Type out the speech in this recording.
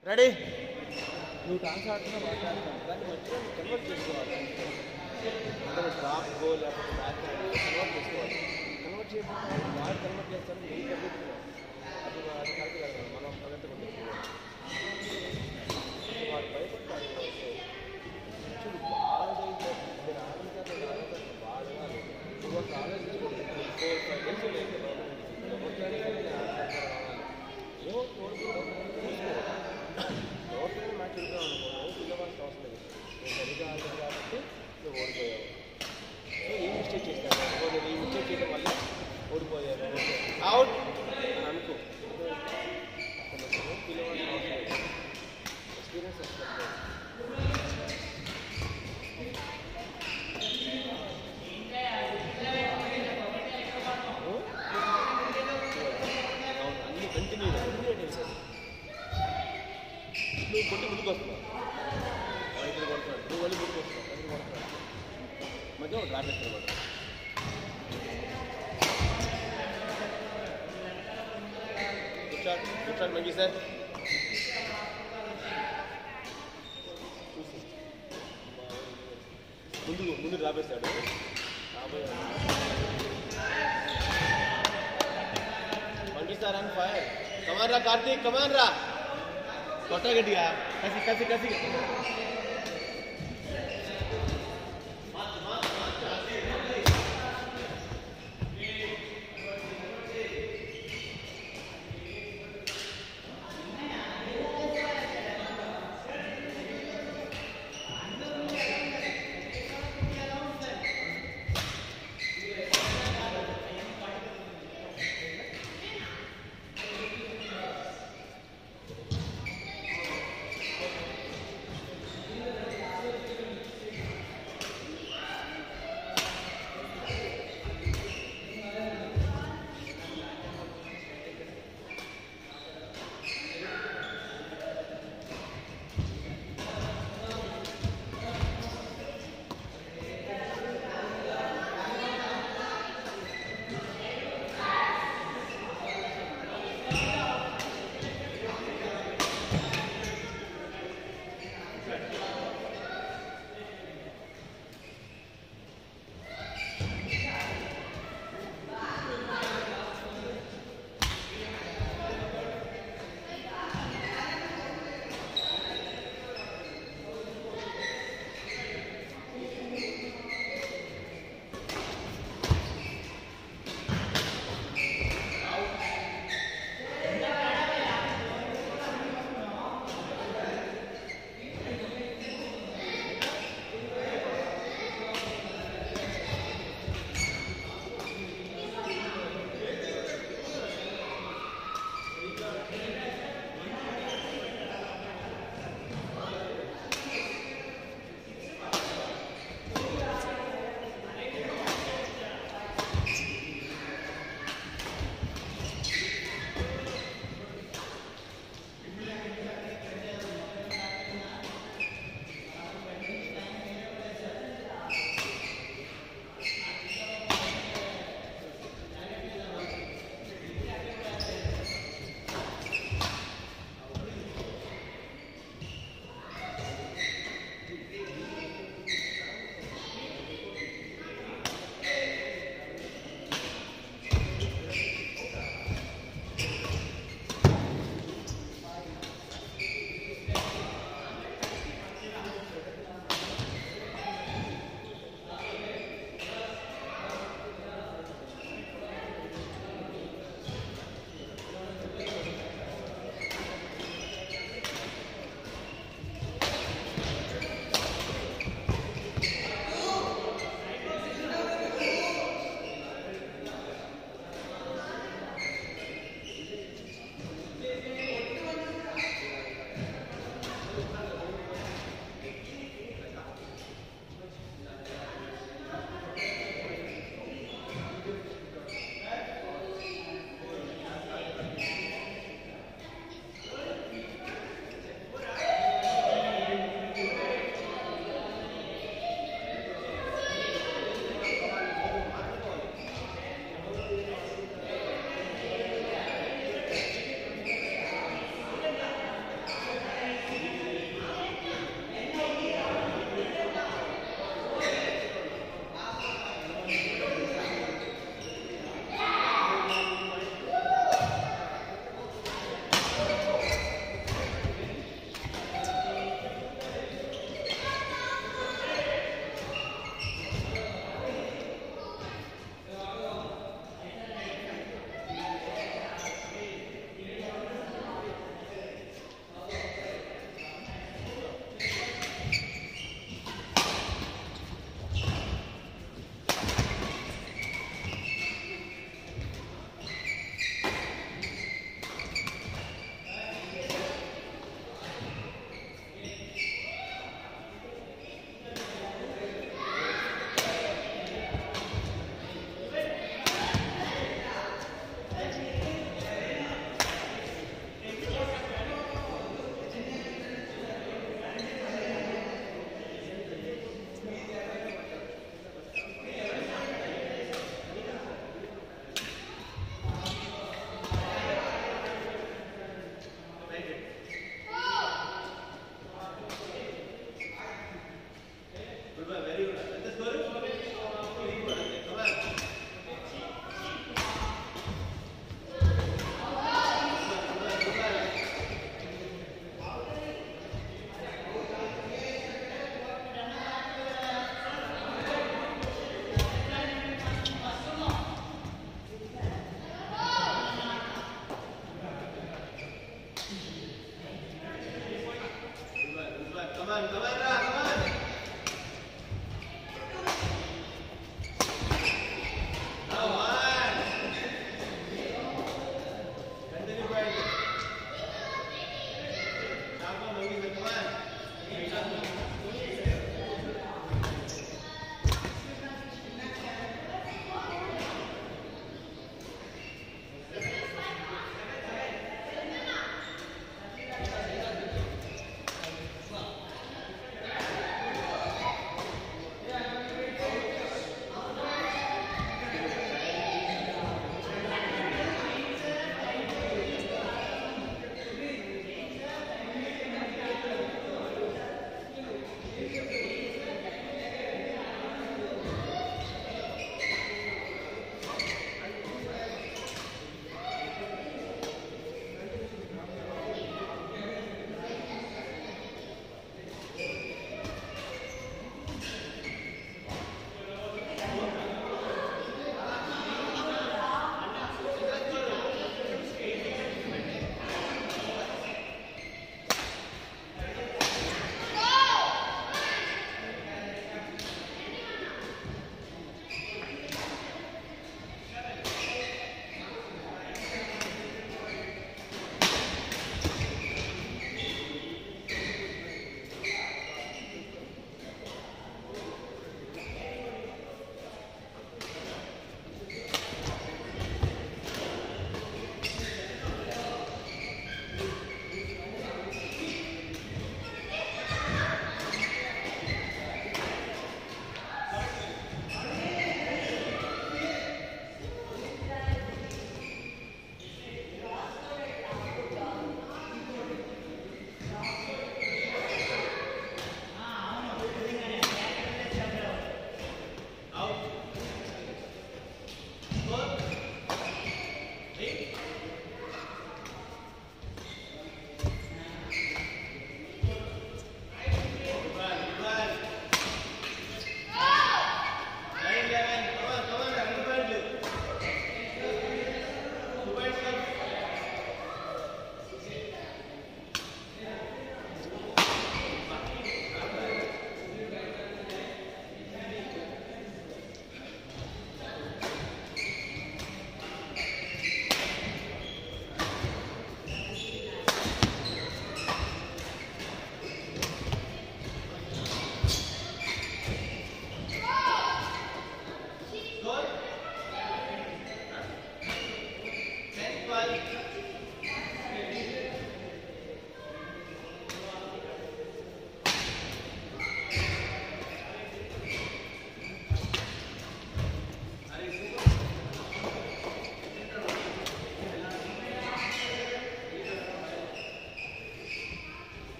ready నువ్వు dance ఆడుతున్నా మాట్లాడుతున్నావు దాన్ని మంచిగా నువ్వు కన్వర్ట్ చేసుకోవాలి అంటే డ్రాప్ గో లేకపోతే మ్యాచ్ కన్వర్ట్ చేసుకోవాలి కన్వర్ట్ చేయకపోతే వాడు కన్వర్ట్ చేస్తాడు నేను కన్వర్ట్ అది అది కరెక్ట్ కాదు మనం అదంతా కొట్టేసుకోవాలి వాడు భయపడతాడు చూడు బాగా నేను ఆనందాన్ని ఆనందాన్ని బాగా నువ్వు ఒక ఆలోచించుకోండి ఫోర్ ఫైవ్ డేస్ అయితే ఏమో కోరుకుంటాం ఎవరికైనా మ్యాచ్ ఉంటావు అనుకో పిల్లవాళ్ళకి అవసరం లేదు నువ్వు సరిగ్గా ఆడలేదు కాబట్టి నువ్వు ఓడిపోయావు సో ఈ మిస్టేక్ చేస్తాను అనుకో నేను ఈ మిస్టేక్ చేయడం వల్ల ఓడిపోయాను అవుట్ అని అనుకో పిల్లవాళ్ళకి అవసరం లేదు ఎక్స్పీరియన్స్ వస్తుంది అవును అన్ని కంటిన్యూ కంటిన్యూ చేశారు నువ్వు కొట్టి ముందుకు వస్తున్నావు రైతులు కొడుతున్నాడు నువ్వు మళ్ళీ ముందుకు వస్తున్నావు రైతులు కొడుతున్నాడు మధ్య డ్రాప్ ఎత్తున్నాడు కూర్చోండి కూర్చోండి మంచి సార్ చూసి ముందు ముందు డ్రాప్ వేస్తాడు రాబోయే పంపిస్తారా ఫైర్ కమాన్ రా కార్తీక్ కమాన్ రా కొట్ట గట్టిగా కసి కసి కసి కమాన్ కమాన్